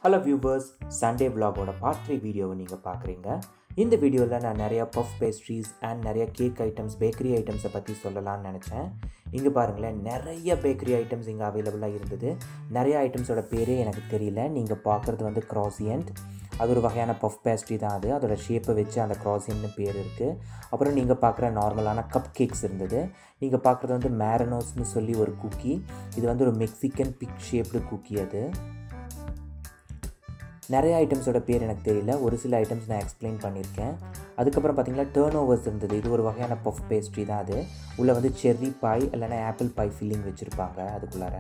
hello viewers Sunday vlogோட part three வீடியோவை நீங்கள் பார்க்குறீங்க இந்த வீடியோவில் நான் நிறையா பஃப் பேஸ்ட்ரீஸ் அண்ட் நிறைய கேக் ஐட்டம்ஸ் பேக்கரி ஐட்டம்ஸை பற்றி சொல்லலாம்னு நினச்சேன் இங்கே பாருங்களேன் நிறைய பேக்கரி ஐட்டம்ஸ் இங்கே அவைலபிளாக இருந்தது நிறைய ஐட்டம்ஸோட பேரே எனக்கு தெரியல நீங்கள் பார்க்குறது வந்து க்ராசியன்ட் அது ஒரு வகையான பஃப் பேஸ்ட்ரி தான் அது அதோட ஷேப்பை வச்சு அந்த க்ராசியன்னு பேர் இருக்குது அப்புறம் நீங்கள் பார்க்குற நார்மலான கப் கேக்ஸ் இருந்தது நீங்கள் பார்க்குறது வந்து மேரனோஸ்னு சொல்லி ஒரு குக்கி இது வந்து ஒரு மெக்சிகன் பிக் ஷேப்டு குக்கி அது நிறைய ஐட்டம்ஸோட பேர் எனக்கு தெரியல ஒரு சில ஐட்டம்ஸ் நான் எக்ஸ்பிளைன் பண்ணியிருக்கேன் அதுக்கப்புறம் பார்த்தீங்கன்னா டேர்ன் ஓவர்ஸ் இருந்தது இது ஒரு வகையான பஃப் பேஸ்ட்ரி தான் அது உள்ளே வந்து செர்ரி பாய் இல்லைன்னா ஆப்பிள் பாய் ஃபில்லிங் வச்சுருப்பாங்க அதுக்குள்ளார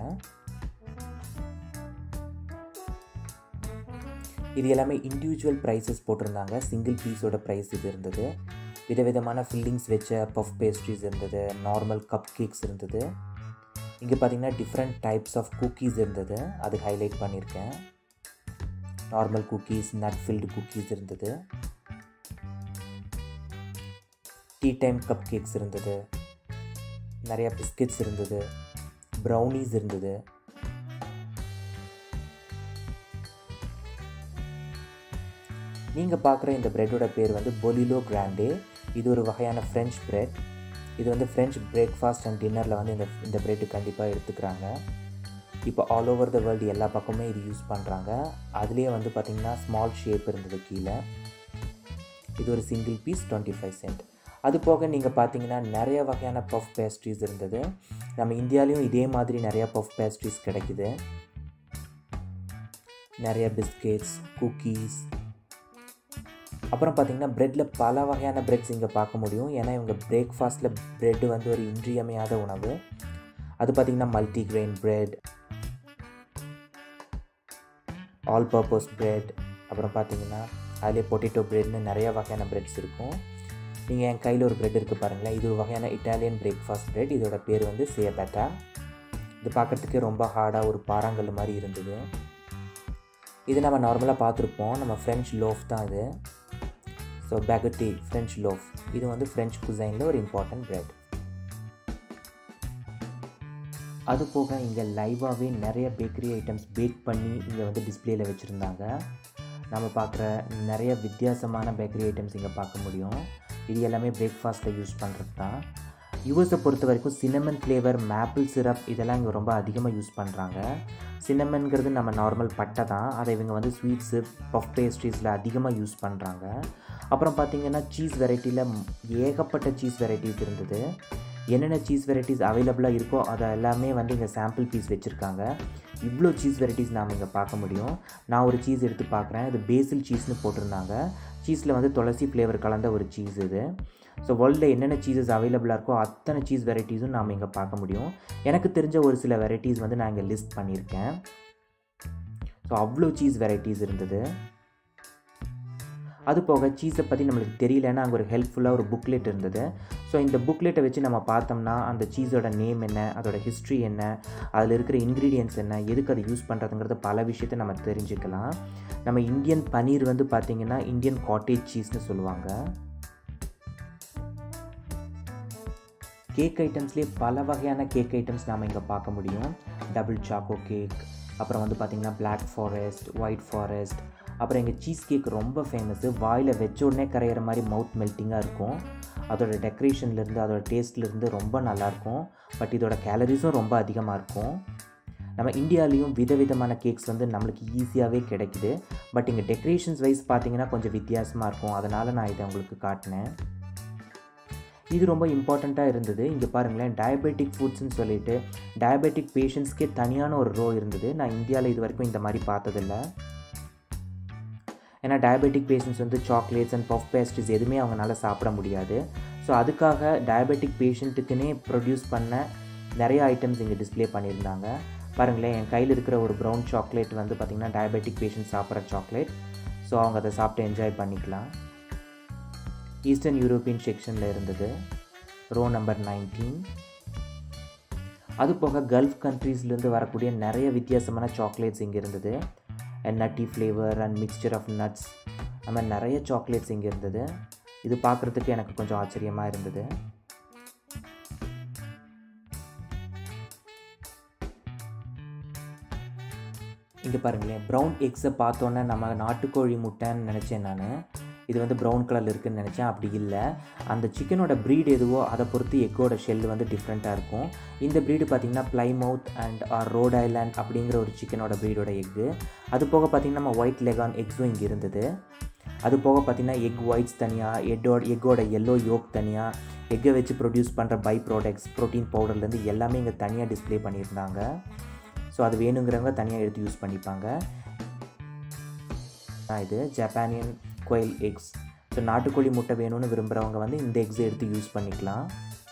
இது எல்லாமே இண்டிவிஜுவல் ப்ரைஸஸ் போட்டிருந்தாங்க சிங்கிள் பீஸோட ப்ரைஸ் இது இருந்தது விதவிதமான ஃபில்லிங்ஸ் வச்ச பஃப் பேஸ்ட்ரிஸ் இருந்தது நார்மல் கப் கேக்ஸ் இருந்தது இங்கே பார்த்தீங்கன்னா டிஃப்ரெண்ட் டைப்ஸ் ஆஃப் குக்கீஸ் இருந்தது அது ஹைலைட் பண்ணியிருக்கேன் normal cookies nut filled cookies இருந்தது டீ டைம் கப் கேக்ஸ் இருந்தது நிறையா பிஸ்கெட்ஸ் இருந்தது ப்ரௌனீஸ் இருந்தது நீங்கள் பார்க்குற இந்த ப்ரெட்டோட பேர் வந்து பொலிலோ கிராண்டே இது ஒரு வகையான ஃப்ரெஞ்ச் பிரெட் இது வந்து ஃப்ரெஞ்ச் பிரேக்ஃபாஸ்ட் அண்ட் டின்னரில் வந்து இந்த இந்த ப்ரெட்டு கண்டிப்பாக எடுத்துக்கிறாங்க இப்போ ஆல் ஓவர் த வேர்ல்டு எல்லா பக்கமுமே இது யூஸ் பண்ணுறாங்க அதுலேயே வந்து பார்த்திங்கன்னா ஸ்மால் ஷேப் இருந்தது கீழே இது ஒரு single piece twenty five cent அது போக நீங்கள் பார்த்தீங்கன்னா நிறைய வகையான பஃப் பேஸ்ட்ரிஸ் இருந்தது நம்ம இந்தியாலேயும் இதே மாதிரி நிறையா பஃப் பேஸ்ட்ரிஸ் கிடைக்குது நிறைய பிஸ்கெட்ஸ் குக்கீஸ் அப்புறம் பார்த்திங்கன்னா ப்ரெட்டில் பல வகையான ப்ரெட்ஸ் இங்கே பார்க்க முடியும் ஏன்னா இவங்க பிரேக்ஃபாஸ்ட்டில் ப்ரெட்டு வந்து ஒரு இன்றியமையாத உணவு அது பார்த்திங்கன்னா multigrain bread all purpose bread அப்புறம் பார்த்தீங்கன்னா அதிலே பொட்டேட்டோ ப்ரெட்னு நிறைய வகையான ப்ரெட்ஸ் இருக்கும் நீங்கள் என் கையில் ஒரு ப்ரெட் இருக்குது பாருங்களேன் இது ஒரு வகையான இட்டாலியன் பிரேக்ஃபாஸ்ட் ப்ரெட் இதோட பேர் வந்து சேபேட்டா இது பார்க்குறதுக்கே ரொம்ப ஹார்டாக ஒரு பாறாங்கல் மாதிரி இருந்தது இது நம்ம நார்மலாக பார்த்துருப்போம் நம்ம ஃப்ரெஞ்ச் லோஃப் தான் இது ஸோ பேகட்டி ஃப்ரெஞ்ச் லோஃப் இது வந்து ஃப்ரெஞ்ச் குசைனில் ஒரு இம்பார்ட்டன்ட் ப்ரெட் அது போக இங்கே லைவாகவே நிறைய பேக்கரி ஐட்டம்ஸ் பேக் பண்ணி இங்கே வந்து டிஸ்பிளேயில் வச்சுருந்தாங்க நம்ம பார்க்குற நிறைய வித்தியாசமான பேக்கரி ஐட்டம்ஸ் இங்கே பார்க்க முடியும் இது எல்லாமே பிரேக்ஃபாஸ்ட்டில் யூஸ் பண்ணுறது தான் யூஎஸை பொறுத்த வரைக்கும் சின்னமன் ஃப்ளேவர் மேப்பிள் சிரப் இதெல்லாம் இங்கே ரொம்ப அதிகமாக யூஸ் பண்ணுறாங்க சின்னமன்கிறது நம்ம நார்மல் பட்டை தான் அதை இவங்க வந்து ஸ்வீட்ஸு பஃப் பேஸ்ட்ரீஸில் அதிகமாக யூஸ் பண்ணுறாங்க அப்புறம் பார்த்திங்கன்னா சீஸ் வெரைட்டியில் ஏகப்பட்ட சீஸ் வெரைட்டிஸ் இருந்தது என்னென்ன சீஸ் வெரைட்டிஸ் அவைலபிளாக இருக்கோ அதை எல்லாமே வந்து இங்கே சாம்பிள் பீஸ் வச்சுருக்காங்க இவ்வளோ சீஸ் வெரைட்டிஸ் நாம் இங்கே பார்க்க முடியும் நான் ஒரு சீஸ் எடுத்து பார்க்குறேன் இது பேசில் சீஸ்னு போட்டிருந்தாங்க சீஸில் வந்து துளசி ஃப்ளேவர் கலந்த ஒரு சீஸ் இது ஸோ வேர்ல்டில் என்னென்ன சீஸஸ் அவைலபிளாக இருக்கோ அத்தனை சீஸ் வெரைட்டிஸும் நாம் இங்கே பார்க்க முடியும் எனக்கு தெரிஞ்ச ஒரு சில வெரைட்டிஸ் வந்து நான் இங்கே லிஸ்ட் பண்ணியிருக்கேன் ஸோ அவ்வளோ சீஸ் வெரைட்டிஸ் இருந்தது அது போக சீஸை பற்றி நம்மளுக்கு தெரியலன்னா அங்கே ஒரு ஹெல்ப்ஃபுல்லாக ஒரு புக்லெட் இருந்தது ஸோ இந்த புக்லெட்டை வச்சு நம்ம பார்த்தோம்னா அந்த சீஸோட நேம் என்ன அதோட ஹிஸ்ட்ரி என்ன அதில் இருக்கிற இன்க்ரீடியன்ஸ் என்ன எதுக்கு அதை யூஸ் பண்ணுறதுங்கிறது பல விஷயத்தை நம்ம தெரிஞ்சுக்கலாம் நம்ம இந்தியன் பனீர் வந்து பார்த்திங்கன்னா இந்தியன் காட்டேஜ் சீஸ்னு சொல்லுவாங்க கேக் ஐட்டம்ஸ்லேயே பல வகையான கேக் ஐட்டம்ஸ் நாம் இங்கே பார்க்க முடியும் டபுள் சாக்கோ கேக் அப்புறம் வந்து பார்த்திங்கன்னா பிளாக் ஃபாரஸ்ட் ஒயிட் ஃபாரஸ்ட் அப்புறம் எங்கள் சீஸ் கேக் ரொம்ப ஃபேமஸ்ஸு வாயில் வச்ச உடனே கரையிற மாதிரி மவுத் மெல்ட்டிங்காக இருக்கும் அதோட டெக்கரேஷன்லேருந்து அதோட டேஸ்ட்லேருந்து ரொம்ப நல்லாயிருக்கும் பட் இதோட கேலரிஸும் ரொம்ப அதிகமாக இருக்கும் நம்ம இந்தியாலேயும் விதவிதமான கேக்ஸ் வந்து நம்மளுக்கு ஈஸியாகவே கிடைக்குது பட் இங்கே டெக்கரேஷன்ஸ் வைஸ் பார்த்தீங்கன்னா கொஞ்சம் வித்தியாசமாக இருக்கும் அதனால் நான் இதை உங்களுக்கு காட்டினேன் இது ரொம்ப இம்பார்ட்டண்ட்டாக இருந்தது இங்கே பாருங்களேன் டயபெட்டிக் ஃபுட்ஸ்னு சொல்லிட்டு டயபெட்டிக் பேஷண்ட்ஸ்க்கே தனியான ஒரு ரோ இருந்தது நான் இந்தியாவில் இது வரைக்கும் இந்த மாதிரி பார்த்ததில்லை ஏன்னா டயபெட்டிக் பேஷண்ட்ஸ் வந்து சாக்லேட்ஸ் அண்ட் பஃப் பேஸ்ட்ரிஸ் எதுவுமே அவங்களால சாப்பிட முடியாது ஸோ அதுக்காக டயபெட்டிக் பேஷண்ட்டுக்குன்னே ப்ரொடியூஸ் பண்ண நிறைய ஐட்டம்ஸ் இங்கே டிஸ்பிளே பண்ணியிருந்தாங்க பாருங்களேன் என் கையில் இருக்கிற ஒரு ப்ரௌன் சாக்லேட் வந்து பார்த்திங்கன்னா டயபெட்டிக் பேஷண்ட் சாப்பிட்ற சாக்லேட் ஸோ அவங்க அதை சாப்பிட்டு என்ஜாய் பண்ணிக்கலாம் ஈஸ்டர்ன் யூரோப்பியன் செக்ஷனில் இருந்தது ரோ நம்பர் நைன்டீன் அது போக கல்ஃப் கண்ட்ரீஸ்லேருந்து வரக்கூடிய நிறைய வித்தியாசமான சாக்லேட்ஸ் இங்கே இருந்தது and nutty flavour and mixture of nuts அந்த மாதிரி நிறைய சாக்லேட்ஸ் இங்கே இருந்தது இது பார்க்குறதுக்கு எனக்கு கொஞ்சம் ஆச்சரியமாக இருந்தது இங்கே இங்கே பாருங்களேன் ப்ரௌன் எக்ஸை பார்த்தோன்னே நம்ம நாட்டுக்கோழி முட்டைன்னு நினச்சேன் நான் இது வந்து ப்ரௌன் கலரில் இருக்குன்னு நினச்சேன் அப்படி இல்லை அந்த சிக்கனோட ப்ரீட் எதுவோ அதை பொறுத்து எக்கோட ஷெல் வந்து டிஃப்ரெண்ட்டாக இருக்கும் இந்த ப்ரீடு பார்த்திங்கன்னா ப்ளைமவுத் அண்ட் ஆர் ரோட் ஐலாண்ட் அப்படிங்கிற ஒரு சிக்கனோட ப்ரீடோட எக்கு அது போக பார்த்திங்கன்னா நம்ம ஒயிட் லெகான் எக்ஸும் இங்கே இருந்தது அது போக பார்த்திங்கன்னா எக் ஒயிட்ஸ் தனியாக எட்டோட எக்கோட எல்லோ யோக் தனியாக எக்கை வச்சு ப்ரொடியூஸ் பண்ணுற பை ப்ராடக்ட்ஸ் ப்ரோட்டீன் பவுடர்லேருந்து எல்லாமே இங்கே தனியாக டிஸ்ப்ளே பண்ணியிருந்தாங்க ஸோ அது வேணுங்கிறவங்க தனியாக எடுத்து யூஸ் பண்ணிப்பாங்க இது ஜப்பானியன் கோயில் எக்ஸ் ஸோ நாட்டுக்கோழி முட்டை வேணும்னு விரும்புகிறவங்க வந்து இந்த எக்ஸை எடுத்து யூஸ் பண்ணிக்கலாம்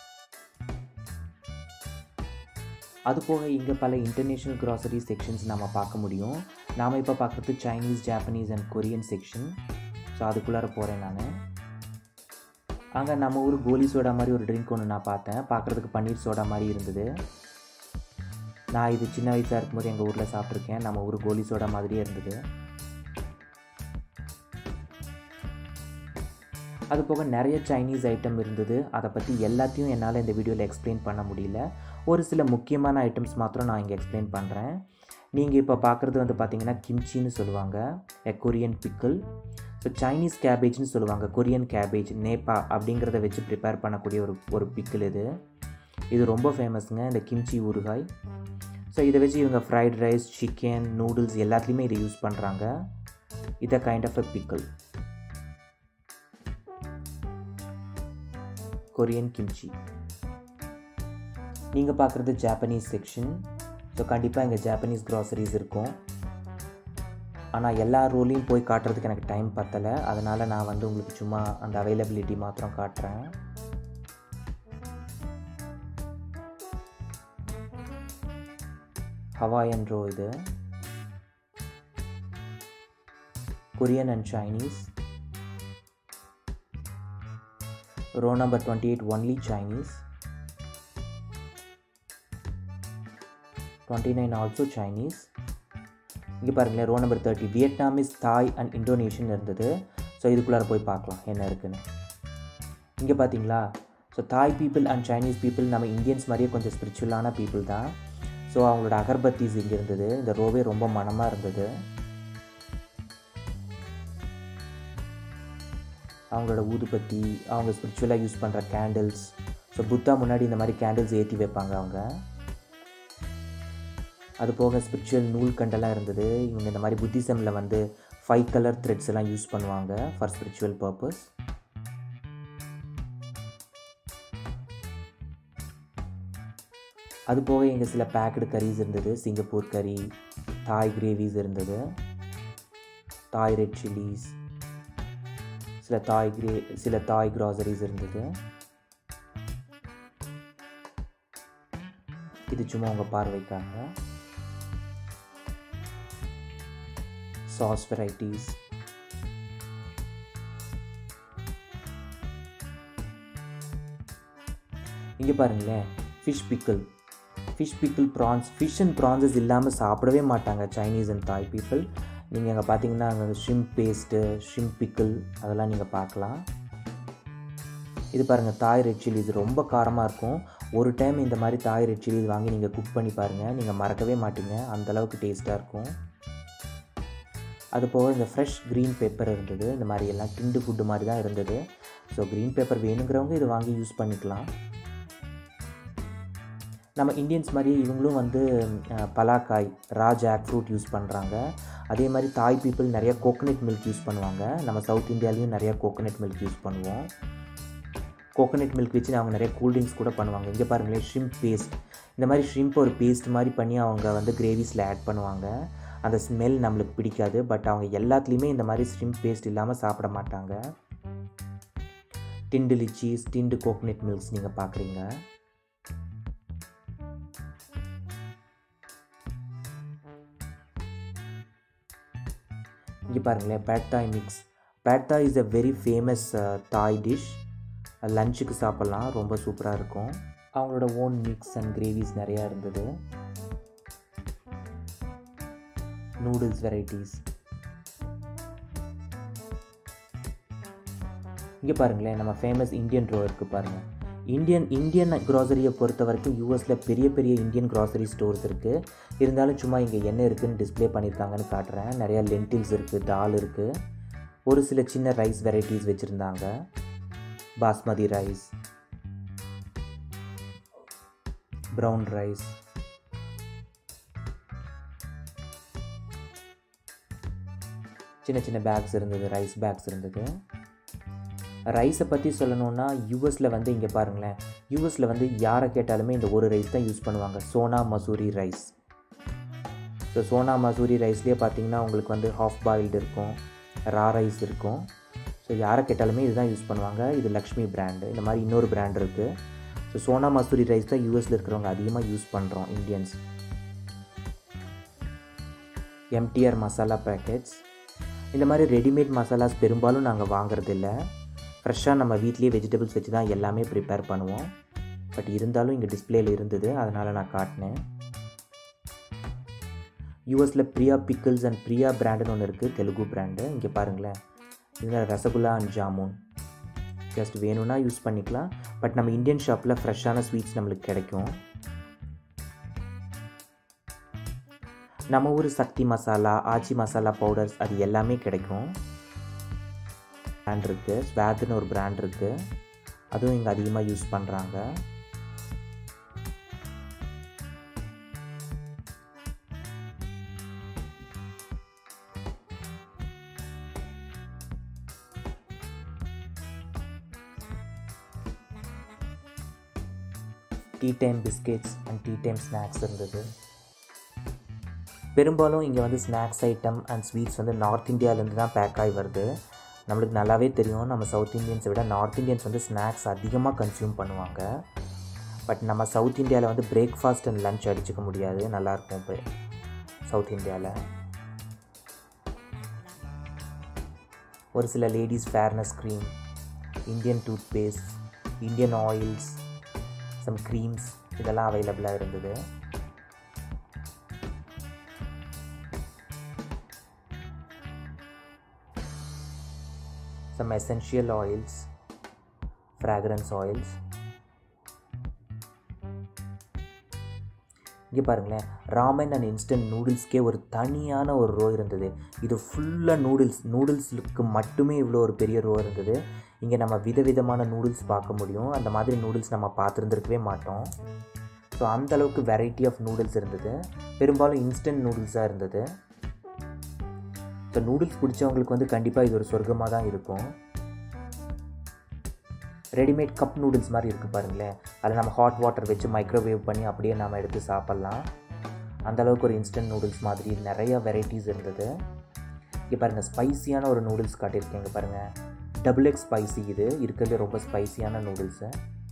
அது போக இங்கே பல இன்டர்நேஷ்னல் க்ராசரி செக்ஷன்ஸ் நம்ம பார்க்க முடியும் நாம் இப்போ பார்க்குறது Chinese Japanese and Korean section so அதுக்குள்ளார போகிறேன் நான் அங்கே நம்ம ஊர் கோலி சோடா மாதிரி ஒரு ட்ரிங்க் ஒன்று நான் பார்த்தேன் பார்க்குறதுக்கு பன்னீர் சோடா மாதிரி இருந்தது நான் இது சின்ன வயசாக இருக்கும்போது எங்கள் ஊரில் சாப்பிட்ருக்கேன் நம்ம ஊர் கோலி சோடா மாதிரியே இருந்தது அது போக நிறைய சைனீஸ் ஐட்டம் இருந்தது அதை பற்றி எல்லாத்தையும் என்னால் இந்த வீடியோவில் எக்ஸ்பிளைன் பண்ண முடியல ஒரு சில முக்கியமான ஐட்டம்ஸ் மாத்திரம் நான் இங்கே எக்ஸ்பிளைன் பண்ணுறேன் நீங்கள் இப்போ பார்க்குறது வந்து பார்த்தீங்கன்னா கிம்ச்சின்னு சொல்லுவாங்க a Korean pickle so Chinese கேபேஜ்னு சொல்லுவாங்க கொரியன் கேபேஜ் நேப்பா அப்படிங்கிறத வச்சு ப்ரிப்பேர் பண்ணக்கூடிய ஒரு ஒரு பிக்கிள் இது இது ரொம்ப ஃபேமஸுங்க இந்த கிம்ச்சி ஊறுகாய் ஸோ இதை வச்சு இவங்க ஃப்ரைட் ரைஸ் சிக்கன் நூடுல்ஸ் எல்லாத்துலேயுமே இதை யூஸ் பண்ணுறாங்க இதை kind of a pickle Korean kimchi நீங்கள் பார்க்குறது ஜாப்பனீஸ் செக்ஷன் ஸோ கண்டிப்பாக இங்கே ஜாப்பனீஸ் க்ராசரிஸ் இருக்கும் ஆனால் எல்லா ரோலையும் போய் காட்டுறதுக்கு எனக்கு டைம் பத்தலை அதனால் நான் வந்து உங்களுக்கு சும்மா அந்த அவைலபிலிட்டி மாத்திரம் காட்டுறேன் ஹவாயன் ரோ இது Korean and Chinese row number 28 only Chinese 29 also Chinese இங்கே பாருங்களேன் row number thirty Vietnamese Thai and Indonesian இருந்தது ஸோ இதுக்குள்ளார போய் பார்க்கலாம் என்ன இருக்குன்னு இங்கே பார்த்தீங்களா so Thai people and Chinese people நம்ம இந்தியன்ஸ் மாதிரியே கொஞ்சம் ஸ்பிரிச்சுவலான பீப்புள் தான் ஸோ அவங்களோட அகர்பத்திஸ் இங்கே இருந்தது இந்த ரோவே ரொம்ப மனமாக இருந்தது அவங்களோட ஊதுபத்தி அவங்க ஸ்பிரிச்சுவலாக யூஸ் பண்ணுற கேண்டில்ஸ் ஸோ புத்தா முன்னாடி இந்த மாதிரி கேண்டில்ஸ் ஏற்றி வைப்பாங்க அவங்க அது போக ஸ்பிரிச்சுவல் நூல் கண்டெல்லாம் இருந்தது இவங்க இந்த மாதிரி புத்திசமில் வந்து ஃபைவ் கலர் த்ரெட்ஸ் எல்லாம் யூஸ் பண்ணுவாங்க ஃபார் ஸ்பிரிச்சுவல் பர்பஸ் அது போக இங்கே சில பேக்கடு கரீஸ் இருந்தது சிங்கப்பூர் கறி தாய் கிரேவிஸ் இருந்தது தாய் ரெட் சில்லிஸ் சில தாய் கிரே சில தாய் கிராசரிஸ் இருந்தது இது சும்மா உங்கள் பார்வைக்காக சாஸ் வெரைட்டிஸ் இங்கே பாருங்களேன் fish pickle fish pickle prawns fish and prawns இல்லாமல் சாப்பிடவே மாட்டாங்க சைனீஸ் அண்ட் தாய் பீப்புள் நீங்கள் அங்கே பார்த்தீங்கன்னா அங்கே ஷ்ரிம் பேஸ்ட்டு ஷ்ரிம் பிக்கிள் அதெல்லாம் நீங்கள் பார்க்கலாம் இது பாருங்கள் தாய் ரெட் சில்லி இது ரொம்ப காரமாக இருக்கும் ஒரு டைம் இந்த மாதிரி தாய் ரெட் சில்லி வாங்கி நீங்கள் குக் பண்ணி பாருங்கள் நீங்கள் மறக்கவே மாட்டீங்க அந்தளவுக்கு டேஸ்ட்டாக இருக்கும் அது போக இந்த ஃப்ரெஷ் க்ரீன் பேப்பர் இருந்தது இந்த மாதிரி எல்லாம் கிண்டு ஃபுட்டு மாதிரி தான் இருந்தது ஸோ க்ரீன் பேப்பர் வேணுங்கிறவங்க இதை வாங்கி யூஸ் பண்ணிக்கலாம் நம்ம இந்தியன்ஸ் மாதிரி இவங்களும் வந்து பலாக்காய் ரா ஜாக் ஃப்ரூட் யூஸ் பண்ணுறாங்க அதே மாதிரி தாய் பீப்புள் நிறைய கோகனட் மில்க் யூஸ் பண்ணுவாங்க நம்ம சவுத் இந்தியாலேயும் நிறையா கோகனட் மில்க் யூஸ் பண்ணுவோம் கோகனட் மில்க் வச்சு அவங்க நிறைய கூல்ட்ரிங்க்ஸ் கூட பண்ணுவாங்க இங்கே பாருங்களேன் ஷ்ரிம்ப் பேஸ்ட் இந்த மாதிரி ஷ்ரிம்ப் ஒரு பேஸ்ட் மாதிரி பண்ணி அவங்க வந்து கிரேவிஸில் ஆட் பண்ணுவாங்க அந்த ஸ்மெல் நம்மளுக்கு பிடிக்காது பட் அவங்க எல்லாத்துலேயுமே இந்த மாதிரி ஷ்ரிம்ப் பேஸ்ட் இல்லாமல் சாப்பிட மாட்டாங்க டிண்டு லிச்சீஸ் டிண்டு கோகனட் மில்க்ஸ் நீங்கள் பார்க்குறீங்க இங்கே பாருங்களேன் pad Thai mix pad Thai is a very famous Thai dish லஞ்சுக்கு சாப்பிட்லாம் ரொம்ப சூப்பராக இருக்கும் அவங்களோட ஓன் மிக்ஸ் அண்ட் கிரேவிஸ் நிறையா இருந்தது நூடுல்ஸ் வெரைட்டிஸ் இங்கே பாருங்களேன் நம்ம ஃபேமஸ் இந்தியன் ரோ இருக்குது பாருங்கள் இந்தியன் இந்தியன் க்ராசரியை பொறுத்த வரைக்கும் யூஎஸில் பெரிய பெரிய இந்தியன் க்ராசரி ஸ்டோர்ஸ் இருக்குது இருந்தாலும் சும்மா இங்கே என்ன இருக்குதுன்னு டிஸ்ப்ளே பண்ணியிருக்காங்கன்னு காட்டுறேன் நிறையா லென்டில்ஸ் இருக்குது தால் இருக்குது ஒரு சில சின்ன ரைஸ் வெரைட்டிஸ் வச்சுருந்தாங்க பாஸ்மதி ரைஸ் ப்ரௌன் ரைஸ் சின்ன சின்ன பேக்ஸ் இருந்தது ரைஸ் பேக்ஸ் இருந்தது ரைஸை பற்றி சொல்லணுன்னா யூஎஸில் வந்து இங்கே பாருங்களேன் யூஎஸில் வந்து யாரை கேட்டாலுமே இந்த ஒரு ரைஸ் தான் யூஸ் பண்ணுவாங்க சோனா மசூரி ரைஸ் ஸோ சோனா மசூரி ரைஸ்லேயே பார்த்தீங்கன்னா உங்களுக்கு வந்து ஹாஃப் பாயில்டு இருக்கும் ரா ரைஸ் இருக்கும் ஸோ யாரை கேட்டாலுமே இதுதான் யூஸ் பண்ணுவாங்க இது லக்ஷ்மி பிராண்டு இந்த மாதிரி இன்னொரு பிராண்ட் இருக்குது ஸோ சோனா மசூரி ரைஸ் தான் யூஎஸில் இருக்கிறவங்க அதிகமாக யூஸ் பண்ணுறோம் இந்தியன்ஸ் எம்டிஆர் மசாலா பேக்கெட்ஸ் இந்த மாதிரி ரெடிமேட் மசாலாஸ் பெரும்பாலும் நாங்கள் வாங்குறதில்ல ஃப்ரெஷ்ஷாக நம்ம வீட்லேயே வெஜிடபிள்ஸ் வச்சு தான் எல்லாமே ப்ரிப்பேர் பண்ணுவோம் பட் இருந்தாலும் இங்கே டிஸ்பிளேயில் இருந்தது அதனால் நான் காட்டினேன் யூஎஸில் பிரியா பிக்கிள்ஸ் அண்ட் பிரியா பிராண்டுன்னு ஒன்று இருக்குது தெலுங்கு பிராண்டு இங்கே பாருங்களேன் இதில் ரசகுல்லா அண்ட் ஜாமுன் ஜஸ்ட் வேணும்னா யூஸ் பண்ணிக்கலாம் பட் நம்ம இந்தியன் ஷாப்பில் ஃப்ரெஷ்ஷான ஸ்வீட்ஸ் நம்மளுக்கு கிடைக்கும் நம்ம ஊர் சக்தி மசாலா ஆச்சி மசாலா பவுடர்ஸ் அது எல்லாமே கிடைக்கும் பிராண்ட் இருக்குது ஸ்வாத்னு ஒரு பிராண்ட் இருக்குது அதுவும் இங்கே அதிகமாக யூஸ் பண்ணுறாங்க tea time biscuits and tea time snacks இருந்தது பெரும்பாலும் இங்கே வந்து ஸ்நாக்ஸ் ஐட்டம் அண்ட் ஸ்வீட்ஸ் வந்து நார்த் இந்தியாவிலேருந்து தான் பேக் ஆகி வருது நம்மளுக்கு நல்லாவே தெரியும் நம்ம சவுத் இந்தியன்ஸை விட நார்த் இந்தியன்ஸ் வந்து ஸ்நாக்ஸ் அதிகமாக கன்சியூம் பண்ணுவாங்க பட் நம்ம சவுத் இந்தியாவில் வந்து பிரேக்ஃபாஸ்ட் அண்ட் லன்ச் அடிச்சுக்க முடியாது நல்லாயிருக்கும் இப்போ சவுத் இந்தியாவில் ஒரு சில ladies fairness cream Indian toothpaste Indian oils some creams இதெல்லாம் அவைலபிளாக இருந்தது some essential oils fragrance oils இங்கே பாருங்களேன் ராமன் அண்ட் இன்ஸ்டன்ட் நூடுல்ஸ்க்கே ஒரு தனியான ஒரு ரோ இருந்தது இது ஃபுல்லாக நூடுல்ஸ் நூடுல்ஸுக்கு மட்டுமே இவ்வளோ ஒரு பெரிய ரோ இருந்தது இங்கே நம்ம விதவிதமான நூடுல்ஸ் பார்க்க முடியும் அந்த மாதிரி நூடுல்ஸ் நம்ம பார்த்துருந்துருக்கவே மாட்டோம் ஸோ அந்தளவுக்கு வெரைட்டி ஆஃப் நூடுல்ஸ் இருந்தது பெரும்பாலும் இன்ஸ்டன்ட் நூடுல்ஸாக இருந்தது ஸோ நூடுல்ஸ் பிடிச்சவங்களுக்கு வந்து கண்டிப்பாக இது ஒரு சொர்க்கமாக தான் இருக்கும் ரெடிமேட் கப் நூடுல்ஸ் மாதிரி இருக்குது பாருங்களேன் அதில் நம்ம ஹாட் வாட்டர் வச்சு மைக்ரோவேவ் பண்ணி அப்படியே நம்ம எடுத்து சாப்பிட்லாம் அந்தளவுக்கு ஒரு இன்ஸ்டன்ட் நூடுல்ஸ் மாதிரி நிறைய வெரைட்டிஸ் இருந்தது இங்கே பாருங்கள் ஸ்பைசியான ஒரு நூடுல்ஸ் காட்டியிருக்கேன் இங்கே பாருங்கள் டபுள் எக்ஸ் ஸ்பைசி இது இருக்கிறதுலே ரொம்ப ஸ்பைசியான நூடுல்ஸு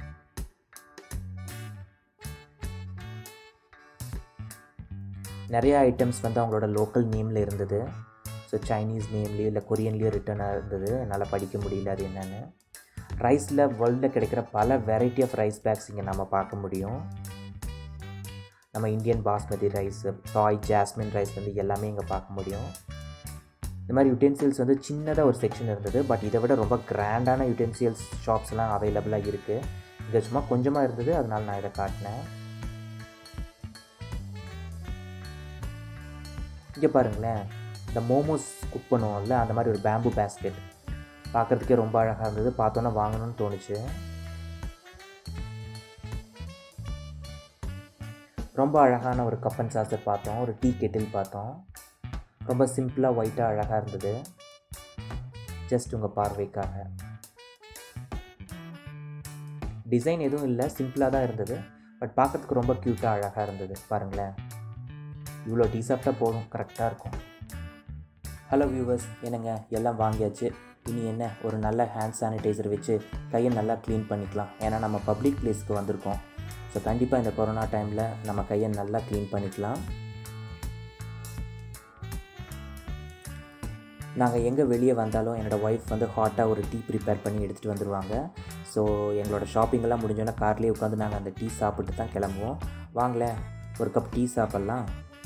நிறைய ஐட்டம்ஸ் வந்து அவங்களோட லோக்கல் நேமில் இருந்தது ஸோ சைனீஸ் நேம்லேயோ இல்லை கொரியன்லேயோ ரிட்டனாக இருந்தது என்னால் படிக்க முடியல அது என்னென்னு ரைஸில் வேர்ல்டில் கிடைக்கிற பல வெரைட்டி ஆஃப் ரைஸ் பேக்ஸ் இங்கே நம்ம பார்க்க முடியும் நம்ம இந்தியன் பாஸ்மதி ரைஸ் சாய் ஜாஸ்மின் ரைஸ் வந்து எல்லாமே இங்கே பார்க்க முடியும் இந்த மாதிரி யுட்டென்சில்ஸ் வந்து சின்னதாக ஒரு செக்ஷன் இருந்தது பட் இதை விட ரொம்ப கிராண்டான யுட்டென்சில்ஸ் ஷாப்ஸ்லாம் அவைலபிளாக இருக்குது இங்கே சும்மா கொஞ்சமாக இருந்தது அதனால நான் இதை காட்டினேன் இங்கே பாருங்களேன் இந்த மோமோஸ் குக் பண்ணுவோம்ல அந்த மாதிரி ஒரு பேம்பு பேஸ்கெட் பார்க்குறதுக்கே ரொம்ப அழகாக இருந்தது பார்த்தோன்னே வாங்கணும்னு தோணுச்சு ரொம்ப அழகான ஒரு கப் அண்ட் சாசர் பார்த்தோம் ஒரு டீ கெட்டில் பார்த்தோம் ரொம்ப சிம்பிளாக ஒயிட்டாக அழகாக இருந்தது ஜஸ்ட் உங்கள் பார்வைக்காக டிசைன் எதுவும் இல்லை சிம்பிளாக தான் இருந்தது பட் பார்க்குறதுக்கு ரொம்ப க்யூட்டாக அழகாக இருந்தது பாருங்களேன் இவ்வளோ டீ சாப்பிட்டா போதும் கரெக்டாக இருக்கும் ஹலோ வியூவர்ஸ் என்னங்க எல்லாம் வாங்கியாச்சு இனி என்ன ஒரு நல்ல ஹேண்ட் சானிடைசர் வச்சு கையை நல்லா க்ளீன் பண்ணிக்கலாம் ஏன்னா நம்ம பப்ளிக் பிளேஸ்க்கு வந்திருக்கோம் ஸோ கண்டிப்பாக இந்த கொரோனா டைமில் நம்ம கையை நல்லா க்ளீன் பண்ணிக்கலாம் நாங்கள் எங்கே வெளியே வந்தாலும் என்னோடய ஒய்ஃப் வந்து ஹாட்டாக ஒரு டீ ப்ரிப்பேர் பண்ணி எடுத்துகிட்டு வந்துடுவாங்க ஸோ எங்களோட ஷாப்பிங்கெல்லாம் முடிஞ்சோன்னா கார்லேயே உட்காந்து நாங்கள் அந்த டீ சாப்பிட்டு தான் கிளம்புவோம் வாங்களேன் ஒரு கப் டீ சாப்பிட்லாம்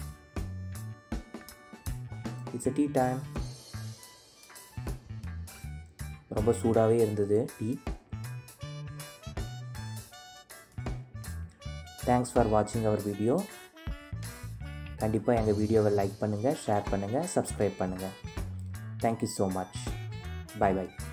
இட்ஸ் அ டீ டைம் ரொம்ப சூடாகவே இருந்தது டீ தேங்க்ஸ் ஃபார் வாட்சிங் அவர் வீடியோ கண்டிப்பாக எங்கள் வீடியோவை லைக் பண்ணுங்கள் ஷேர் பண்ணுங்கள் சப்ஸ்கிரைப் பண்ணுங்கள் தேங்க்யூ ஸோ மச் பாய் பாய்